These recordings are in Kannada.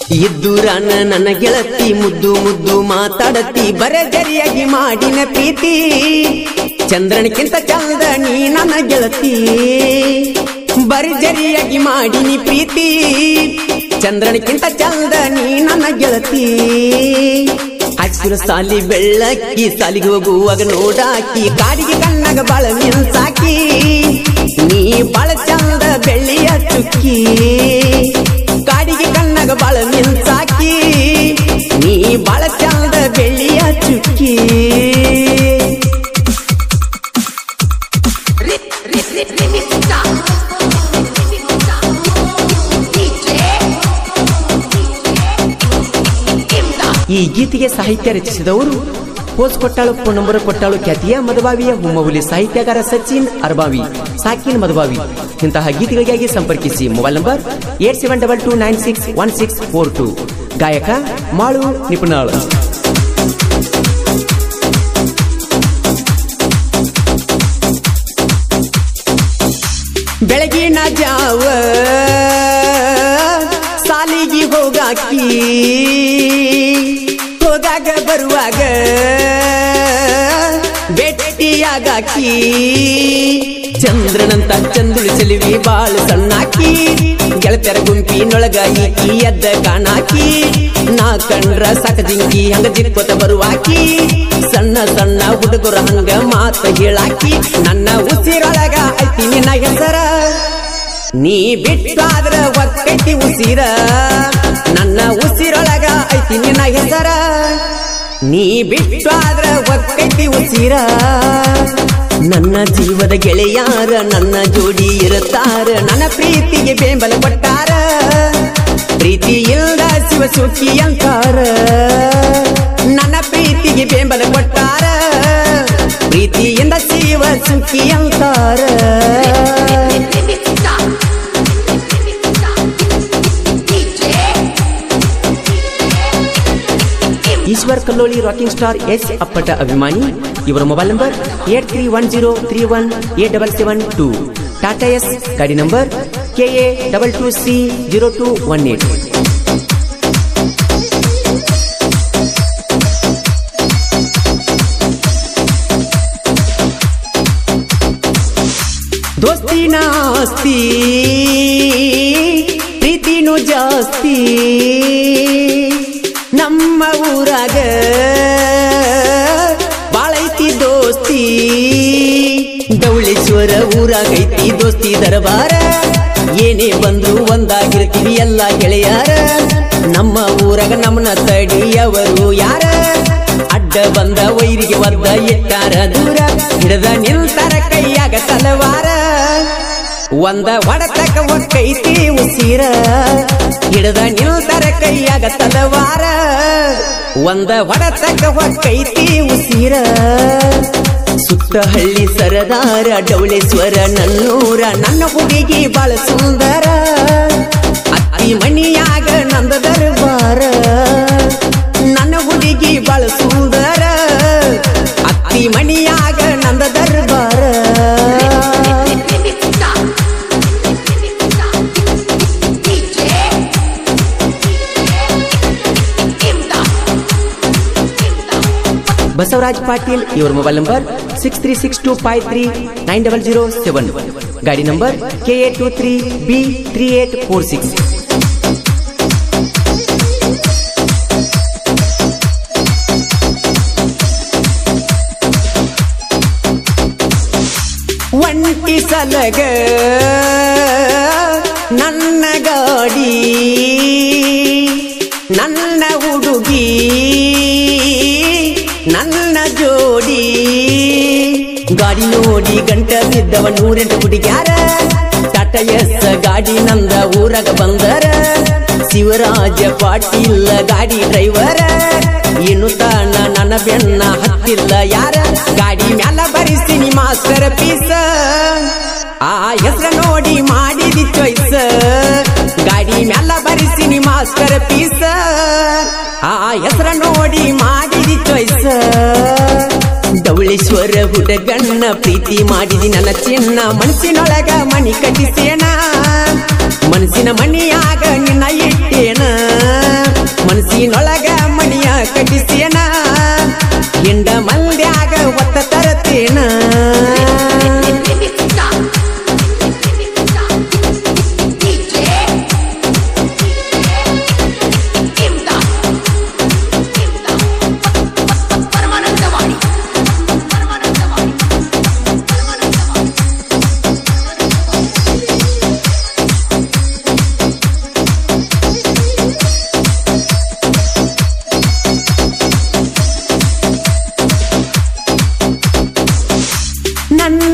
ಇದ್ದೂರನ ನನ್ನ ಗೆಳತಿ ಮುದ್ದು ಮುದ್ದು ಮಾತಾಡತಿ ಬರಜರಿಯಾಗಿ ಮಾಡಿನ ಪ್ರೀತಿ ಚಂದ್ರನಕ್ಕಿಂತ ಚಂದ ನೀ ನನ್ನ ಗೆಳತಿ ಬರ್ಜರಿಯಾಗಿ ಮಾಡಿನಿ ಪ್ರೀತಿ ಚಂದ್ರನಕ್ಕಿಂತ ಚಂದ ನೀ ನನ್ನ ಗೆಳತಿ ಹಸಿರು ಸಾಲಿ ಬೆಳ್ಳಕ್ಕಿ ಸಾಲಿಗೆ ಹೋಗುವಾಗ ನೋಡಾಕಿ ಕಾಡಿಗೆ ಕಣ್ಣಾಗ ಬಾಳ ಮಿನ್ಸಾಕಿ ನೀ ಬಾಳ ಚಂದ ಬೆಳ್ಳಿಯ ಚುಕ್ಕಿ ಕಾಡಿಗೆ ಕಣ್ಣಾಗ ಬಾಳ ಮಿನ್ಸಾಕಿ ನೀ ಬಾಳ ಚಂದ ಬೆಳ್ಳಿಯ ಚುಕ್ಕಿ ಈ ಗೀತೆಗೆ ಸಾಹಿತ್ಯ ರಚಿಸಿದವರು ಪೋಸ್ ಕೊಟ್ಟಾಳು ಫೋನ್ ನಂಬರ್ ಕೊಟ್ಟಾಳು ಖ್ಯಾತಿಯ ಮಧುಬಾವಿಯ ಹುಮ್ಮಹುಲಿ ಸಾಹಿತ್ಯಗಾರ ಸಚಿನ್ ಅರ್ಬಾವಿ ಸಾಕಿನ್ ಮಧುಬಾವಿ ಇಂತಹ ಗೀತೆಗಳಿಗಾಗಿ ಸಂಪರ್ಕಿಸಿ mobile number eight seven double two nine six one six four two ಗಾಯಕ ಮಾಳು ನಿಪುಣಾಳು ಬೆಳಗಿನ ಜಾವ ಸಾಲಿಗೆ ಹೋಗಾಕಿ ಹೋಗಾಗ ಬರುವಾಗ ಭೇಟಿಯಾಗಾಕಿ ಚಂದ್ರನಂತ ಚಂದುಳು ಚೆಲುವಿ ಬಾಳು ಸಣ್ಣಾಕಿ ಗೆಳತರ ಗುಂಪಿನೊಳಗ ಈಕಿ ಎದ್ದ ಕಾಣಾಕಿ ನಾ ಕಂಡ್ರ ಸಾಕದಿಂಗಿ ಹಂಗ ಜಿಕ್ಕೊತ ಬರುವಾಕಿ ಸಣ್ಣ ಸಣ್ಣ ಹುಡುಗರ ಹಂಗ ಮಾತ ಹೇಳಾಕಿ ನನ್ನ ಉಸಿರೊಳಗ ಐತಿ ನಿನ್ನ ಹೆಸರ ನೀ ಬಿಟ್ಟಾದ್ರ ಒಕ್ಕೈತಿ ಉಸಿರ ನನ್ನ ಉಸಿರೊಳಗ ಐತಿ ನಿನ್ನ ಹೆಸರ ನೀ ಬಿಟ್ಟಾದ್ರ ಒಕ್ಕೈತಿ ಉಸಿರ ನನ್ನ ಜೀವದ ಗೆಳೆಯಾರ ನನ್ನ ಜೋಡಿ ಇರುತ್ತಾರ ನನ್ನ ಪ್ರೀತಿಗೆ ಬೆಂಬಲ ಕೊಟ್ಟಾರ ಪ್ರೀತಿ ಇಲ್ದ ಶಿವ ಸುಖಿ ಅಂತಾರ ನನ್ನ ಪ್ರೀತಿಗೆ ಬೆಂಬಲ ಕೊಟ್ಟಾರ ಪ್ರೀತಿಯಿಂದ ಶಿವ ಸುಖಿ ಅಂತಾರ ಈಶ್ವರ್ ಕಲ್ಲೋಳಿ ರಾಕಿಂಗ್ ಸ್ಟಾರ್ ಎಸ್ ಅಪ್ಪಟ ಅಭಿಮಾನಿ ಇವರ mobile number eight three one zero three one eight double seven two Tata ace ಗಾಡಿ number K A double two C zero two one eight ದೋಸ್ತಿನ ಆಸ್ತಿ ಪ್ರೀತಿನೂ ಜಾಸ್ತಿ ನಮ್ಮ ಊರಾಗ ಬಾಳೈತಿ ದೋಸ್ತಿ ಗೌಳೇಶ್ವರ ಊರಾಗೈತಿ ದೋಸ್ತಿ ದರಬಾರ ಏನೇ ಬಂದ್ರು ಒಂದಾಗಿರ್ತೀವಿ ಎಲ್ಲ ಗೆಳೆಯಾರ ನಮ್ಮ ಊರಾಗ ನಮ್ಮನ್ನ ತಡಿಯವರು ಯಾರ ಅಡ್ಡ ಬಂದ ವೈರಿಗೆ ಒದ್ದ ಇಟ್ಟಾರ ದೂರ ಹಿಡದ ನಿಲ್ತಾರ ಕೈಯಾಗ ತಲವಾರ ಒಂದ ಹೊಡತಕ ಒಕ್ಕೈತಿ ಉಸಿರ ಹಿಡದ ನಿಲ್ತಾರ ಕೈಯಾಗ ತಲವಾರ ಒಂದ ಹೊಡತಕ ಒಕ್ಕೈತಿ ಉಸಿರ ಸುತ್ತ ಹಳ್ಳಿ ಸರದಾರ ಡೌಳೇಶ್ವರ ನನ್ನೂರ ನನ್ನ ಹುಡುಗಿ ಬಾಳ ಸುಂದರ ಅತ್ತಿ ಮಣಿಯಾಗ ನಂದ ದರ್ಬಾರ ನನ್ನ ಹುಡುಗಿ ಬಾಳ ಸುಂದರ ಅತ್ತಿ ಮಣಿಯಾಗ ನಂದ ದರ್ಬಾರ ಬಸವರಾಜ್ ಪಾಟೀಲ್ ಇವರ mobile number six three six two five three nine double zero seven ಗಾಡಿ number K A two three B three eight four six ಒಂಟಿ ಸಲಗ ನನ್ನ ಗಾಡಿ ನನ್ನ ಹುಡುಗಿ ನನ್ನ ಜೋಡಿ ಗಾಡಿ ನೋಡಿ ಗಂಟ ಬಿದ್ದವ ನೂರೆಂಟು ಹುಡುಗ್ಯಾರ ಟಾಟಾ ಎಸ್ ಗಾಡಿ ನಂದ ಊರಾಗ ಬಂದರ ಶಿವರಾಜ ಪಾಟೀಲ್ ಗಾಡಿ ಡ್ರೈವರ ಇನ್ನು ತಾನ ನನ್ನ ಬೆನ್ನ ಹತ್ತಿಲ್ಲ ಯಾರ ಗಾಡಿ ಮ್ಯಾಲ ಬರಿಸ್ತೀನಿ ಮಾಸ್ಟರ್ ಪೀಸ ಆ ಹೆಸ್ರ ನೋಡಿ ಮಾಡಿದಿ ಚಾಯ್ಸ್ ಗಾಡಿ ಮ್ಯಾಲ ಬರಿಸಿನಿ ಮಾಸ್ಟರ್ ಪೀಸ ಆ ಹೆಸ್ರ ನೋಡಿ ಮಾಡಿದಿ ಚಾಯ್ಸ್ ಧವಳೇಶ್ವರ ಹುಡುಗಣ್ಣ ಪ್ರೀತಿ ಮಾಡಿದಿ ನನ್ನ ಚಿನ್ನ ಮನಸ್ಸಿನೊಳಗ ಮಣಿ ಕಟ್ಟಿಸೇನ ಮನಸ್ಸಿನ ಮಣಿಯಾಗ ನಿನ್ನ ಇಟ್ಟೇನ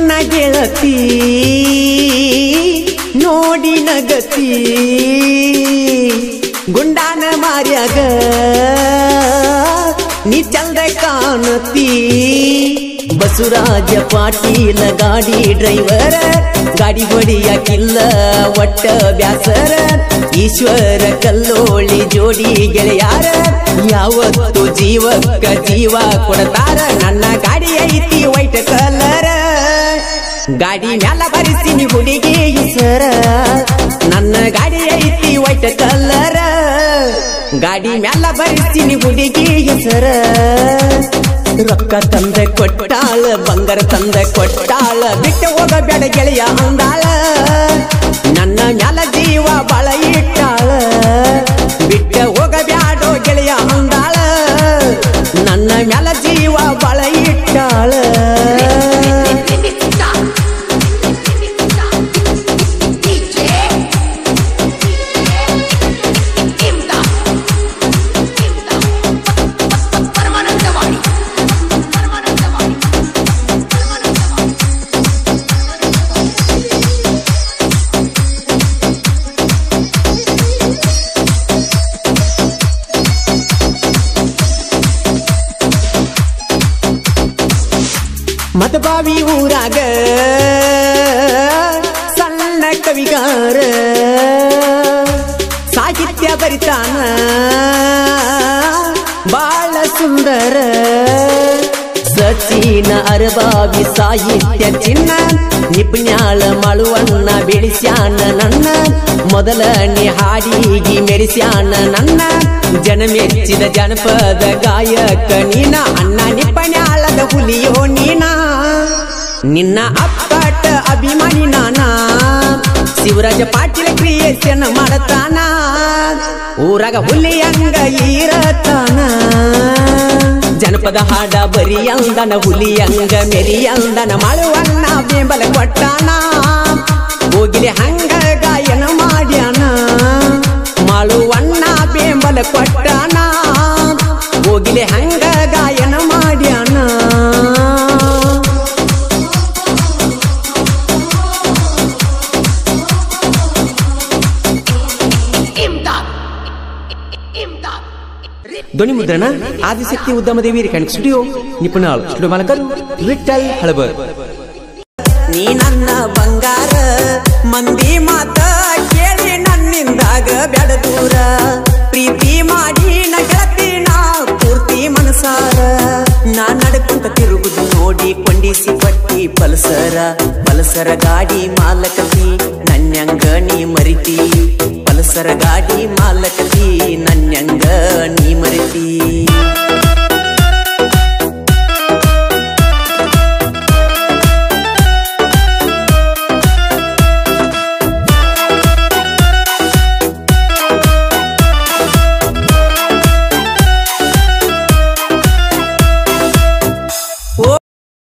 ನನ್ನ ಗೆಳತಿ ನೋಡಿ ನಗತಿ ಗುಂಡಾನ ಮಾರ್ಯಾಗ ನೀ ಚಂದ ಕಾಣತಿ ಬಸವರಾಜ ಪಾಟೀಲ ಗಾಡಿ ಡ್ರೈವರ ಗಾಡಿ ಹೊಡಿಯಾಕಿಲ್ಲ ಒಟ್ಟ ಬ್ಯಾಸರ ಈಶ್ವರ ಕಲ್ಲೋಳಿ ಜೋಡಿ ಗೆಳೆಯಾರ ಯಾವತ್ತು ಜೀವಕ್ಕ ಜೀವ ಕೊಡ್ತಾರ ನನ್ನ ಗಾಡಿ ಐತಿ ವೈಟ್ ಕಲರ್ ಗಾಡಿ ಮ್ಯಾಲ ಬರಿಸಿನಿ ಹುಡುಗಿ ಸರ ನನ್ನ ಗಾಡಿ ಐತಿ ವೈಟ್ ಕಲರ್ ಗಾಡಿ ಮ್ಯಾಲ ಬರಿಸಿನಿ ಹುಡುಗಿ ಸರ ರೊಕ್ಕ ತಂದ ಕೊಟ್ಟಾಳ ಬಂಗಾರ ತಂದ ಕೊಟ್ಟಾಳ ಬಿಟ್ಟು ಹೋಗಬೇಡ ಗೆಳೆಯ ಅಂದಾಳ ನನ್ನ ಮ್ಯಾಲ ಜೀವ ಬಳ ಇಟ್ಟಾಳ ಬಿಟ್ಟ ಹೋಗಬ್ಯಾಡೋ ಗೆಳೆಯ ಅಂದಾಳ ನನ್ನ ಮ್ಯಾಲ ಜೀವ ಬಳ ಇಟ್ಟಾಳ ಪರಮಾನಂದವಾಡಿ ಪರಮಾನಂದವಾಡಿ ಪರಮಾನಂದವಾಡಿ ಮತಬಾವಿ ಊರಾಗ ಸಣ್ಣ ಕವಿಗಾರ ಸಾಹಿತ್ಯ ಬರಿತಾನ ಬಾಳ ಸುಂದರ ಸಚಿನ ಅರಬಾವಿ ಸಾಹಿತ್ಯ ಚಿನ್ನ ನಿಪುಣ್ಯಾಳ ಮಳುವನ್ನ ಬೆಳೆಸ್ಯಾನ ನನ್ನ ಮೊದಲನೇ ಹಾಡಿಗಿ ಮೆರೆಸ್ಯಾನ ನನ್ನ ಜನ ಮೆಚ್ಚಿದ ಜನಪದ ಗಾಯಕ ನೀನ ಅಣ್ಣ ನಿಪುಣ್ಯಾಳದ ಹುಲಿಯೋ ನೀನ ನಿನ್ನ ಅಪ್ಪಟ ಅಭಿಮಾನಿ ನಾನ ಶಿವರಾಜ ಪಾಟೀಲ ಕ್ರಿಯೇಷನ್ ಮಾಡತಾನ ಊರಾಗ ಹುಲಿಯಂಗ ಇರತಾನ ಜನಪದ ಹಾಡ ಬರಿಯಂದನ ಹುಲಿಯಂಗ ಮೆರಿಯಂದನ ಮಾಡುವಣ್ಣ ಬೆಂಬಲ ಕೊಟ್ಟಾನ ಹೋಗಿಲಿ ಹಂಗ ಗಾಯನ ಮಾಡ್ಯಾನ ಮಾಡುವಣ್ಣ ಬೆಂಬಲ ಕೊಟ್ಟಾನ ಹೋಗಿಲಿ ಹಂಗ ಗಾಯನ ಮಾಡ್ಯಾನ ಇಮ್ದಾದ್ ಇಮ್ದಾದ್ ಧ್ವನಿ ಮುದ್ರಣ ಆದಿಶಕ್ತಿ ಉದ್ಯಮದೇವಿ ರೆಕಾರ್ಡಿಂಗ್ ಸ್ಟುಡಿಯೋ ನಿಪುಣಾಳ್ ಸ್ಟುಡಿಯೋ ಮಾಲಕರು ವಿಠಲ್ ಹಳಬರ್ ನೀ ನನ್ನ ಬಂಗಾರ ಮಂದಿ ಮಾತ ಕೇಳಿ ನನ್ನಿಂದಾಗ ಬ್ಯಾಡ ದೂರ ಪ್ರೀತಿ ಮಾಡಿ ನಗತಿ ನಾ ಪೂರ್ತಿ ಮನಸಾರ ನಾ ನಡ್ಕೊಂತ ತಿರುಗುದು ನೋಡಿ ಕೊಂಡಿಸಿ ಪಟ್ಟಿ ಪಲ್ಸರ ಪಲ್ಸರ ಗಾಡಿ ಮಾಲಕತಿ ನನ್ಯಂಗ ನೀ ಮರಿತಿ ಪಲ್ಸರ ಗಾಡಿ ಮಾಲಕತಿ ನನ್ಯಂಗ ನೀ ಮರಿತಿ